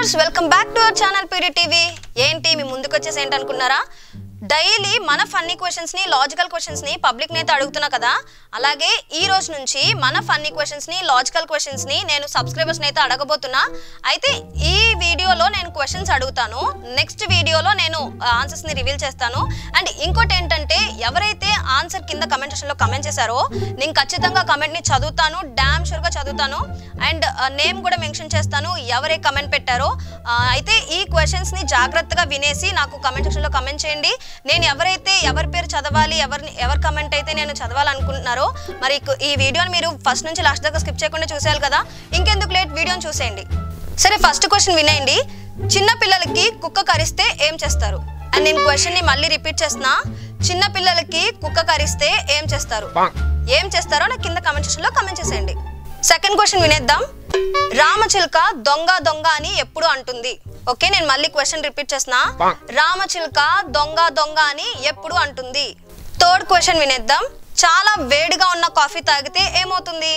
viewers welcome back to our channel PD TV ఏంటి మీ ముందుకు వచ్చేసి ఏంటి అనుకున్నారా డైలీ మన ఫన్నీ క్వశ్చన్స్ ని లాజికల్ క్వశ్చన్స్ ని పబ్లిక్ నేత అడుగుతున్నా కదా అలాగే ఈ రోజు నుంచి మన ఫన్నీ క్వశ్చన్స్ ని లాజికల్ క్వశ్చన్స్ ని నేను సబ్స్క్రైబర్స్ అయితే అడగబోతున్నా అయితే ఈ వీడియోలో నేను క్వశ్చన్స్ అడుగుతాను నెక్స్ట్ వీడియోలో నేను ఆన్సర్స్ ని రివీల్ చేస్తాను అండ్ ఇంకోటి ఏంటంటే ఎవరైతే ఆన్సర్ కింద కమెంట్ సెక్షన్ లో కమెంట్ చేశారో నేను ఖచ్చితంగా కమెంట్ ని చదువుతాను డామ్ షూర్ గా చదువుతాను అండ్ నేమ్ కూడా మెన్షన్ చేస్తాను ఎవరే కమెంట్ పెట్టారో ఆ, అయితే ఈ క్వశ్చన్స్ ని జాగ్రత్తగా వినేసి నాకు కమెంట్ సెక్షన్ లో కమెంట్ చేయండి నేను ఎవరైతే ఎవరి పేరు చదవాలి ఎవరిని ఎవరి కమెంట్ అయితే నేను చదవాలనుకుంటున్నారో మరి ఇక- ఈ వీడియోని మీరు ఫస్ట్ నుంచి లాస్ట్ దాకా స్కిప్ చేయకుండా చూసేయాలి కదా ఇంకెందుకు లేట్ వీడియోని చూసేయండి సరే ఫస్ట్ క్వశ్చన్ వినేయండి చిన్న పిల్లలకి కుక్క కరిస్తే ఏం చేస్తారు అండ్ నేను క్వశ్చన్ ని మళ్ళీ రిపీట్ చేస్తున్నా చిన్న పిల్లలకి కుక్క కరిస్తే ఏం చేస్తారు ఏం చేస్తారో నాకు కింద కమెంట్ సెక్షన్ లో కమెంట్ చేసేయండి సెకండ్ క్వశ్చన్ వినేద్దాం రామచిలుక దొంగ దొంగ అని ఎప్పుడు అంటుంది ఓకే నేను మళ్ళీ క్వశ్చన్ రిపీట్ చేస్తున్నా రామచిలుక దొంగ దొంగ అని ఎప్పుడు అంటుంది థర్డ్ క్వశ్చన్ వినేద్దాం చాలా వేడిగా ఉన్న కాఫీ తాగితే ఏమవుతుంది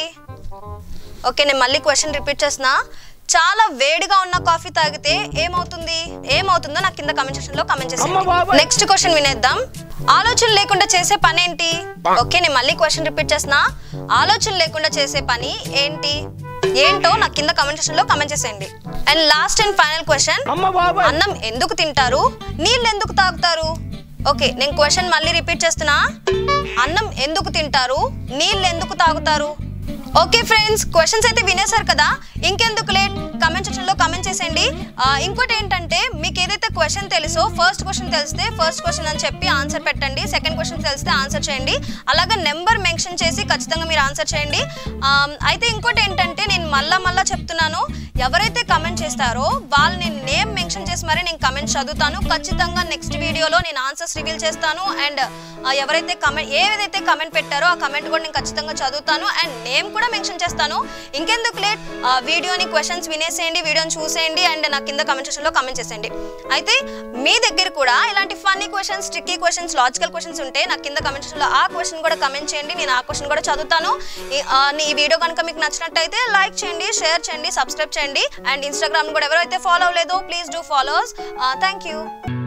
ఓకే నేను మళ్ళీ క్వశ్చన్ రిపీట్ చేస్తున్నా చాలా వేడిగా ఉన్న కాఫీ తాగితే ఏమవుతుంది ఏమవుతుందో నాకు కింద కమెంట్ సెక్షన్ లో కమెంట్ చేసేయండి నెక్స్ట్ క్వశ్చన్ వినేద్దాం ఆలోచన లేకుండా చేసే పని ఏంటి ఓకే నేను మళ్ళీ క్వశ్చన్ రిపీట్ చేస్తున్నా ఆలోచన లేకుండా చేసే పని ఏంటి ఏంటో నాకు కింద కమెంట్ సెక్షన్ లో కమెంట్ చేసేయండి and last and final question అన్నం ఎందుకు తింటారు నీళ్ళు ఎందుకు తాగుతారు ఓకే నేను క్వశ్చన్ మళ్ళీ రిపీట్ చేస్తున్నా అన్నం ఎందుకు తింటారు నీళ్ళు ఎందుకు తాగుతారు ఓకే ఫ్రెండ్స్ క్వశ్చన్స్ అయితే వినేశారు కదా ఇంకెందుకు లేట్ కమెంట్ సెక్షన్ లో కమెంట్ చేసేయండి ఆ, ఇంకోటి ఏంటంటే మీకు ఏదైతే క్వశ్చన్ తెలుసో ఫస్ట్ క్వశ్చన్ తెలిస్తే ఫస్ట్ క్వశ్చన్ అని చెప్పి ఆన్సర్ పెట్టండి సెకండ్ క్వశ్చన్ తెలిస్తే ఆన్సర్ చేయండి అలాగే నెంబర్ మెన్షన్ చేసి ఖచ్చితంగా మీరు ఆన్సర్ చేయండి ఆ, అయితే ఇంకోటి ఏంటంటే నేను మళ్ళా మళ్ళా చెప్తున్నాను ఎవరైతే కమెంట్ చేస్తారో వాళ్ళని నేమ్ మెన్షన్ చేసి మరి నేను కమెంట్ చదువుతాను ఖచ్చితంగా నెక్స్ట్ వీడియోలో నేను ఆన్సర్స్ రివీల్ చేస్తాను అండ్ ఎవరైతే కమెంట్ ఏదైతే కమెంట్ పెట్టారో ఆ కమెంట్ కూడా నేను ఖచ్చితంగా చదువుతాను అండ్ నేమ్ కూడా మెన్షన్ చేస్తాను ఇంకెందుకు లేట్ వీడియోని క్వశ్చన్స్ వినేసేయండి వీడియోని చూసేయండి అండ్ నా కింద కమెంట్ సెక్షన్లో కమెంట్ చేసేయండి అయితే మీ దగ్గర కూడా ఇలాంటి funny questions tricky questions logical questions ఉంటే నా కింద కమెంట్ సెక్షన్లో ఆ క్వశ్చన్ కూడా కమెంట్ చేయండి నేను ఆ క్వశ్చన్ కూడా చదువుతాను ఈ- ఆ, ఈ వీడియో కనుక మీకు నచ్చినట్టయితే లైక్ చేయండి షేర్ చేయండి సబ్స్క్రైబ్ చేయండి అండ్ ఇన్స్టాగ్రామ్ కూడా ఎవరైతే ఫాలో అవ్వలేదో please do follows thank you